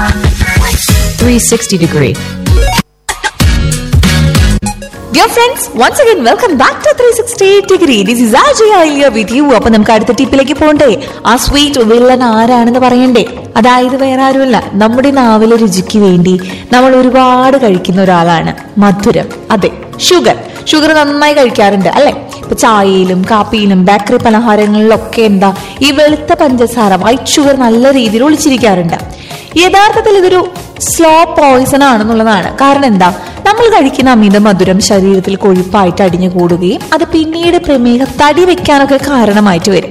360 degree. Dear friends once again welcome back to three sixty degree this is ആജയ ഐലിയ with you അപ്പൊ നമുക്ക് അടുത്ത ടിപ്പിലേക്ക് പോകണ്ടേ ആ സ്വീറ്റ് വില്ലൻ ആരാണെന്ന് പറയണ്ടേ അതായത് വേറെ ആരുമല്ല നമ്മുടെ നാവിലെ രുചിക്ക് വേണ്ടി നമ്മൾ ഒരുപാട് കഴിക്കുന്ന ഒരാളാണ് മധുരം അതെ ഷുഗർ ഷുഗർ നന്നായി കഴിക്കാറുണ്ട് അല്ലെ ഇപ്പൊ ചായയിലും കാപ്പിയിലും ബേക്കറി പലഹാരങ്ങളിലൊക്കെ എന്താ ഈ വെളുത്ത പഞ്ചസാര വൈറ്റ് ഷുഗർ നല്ല രീതിയിൽ ഒളിച്ചിരിക്കാറുണ്ട് യഥാർത്ഥത്തിൽ ഇതൊരു സ്ലോ പോയിസൺ ആണെന്നുള്ളതാണ് കാരണം എന്താ നമ്മൾ കഴിക്കുന്ന അമിത മധുരം ശരീരത്തിൽ കൊഴുപ്പായിട്ട് അടിഞ്ഞു കൂടുകയും അത് പിന്നീട് പ്രമേഹ തടി വെക്കാനൊക്കെ കാരണമായിട്ട് വരും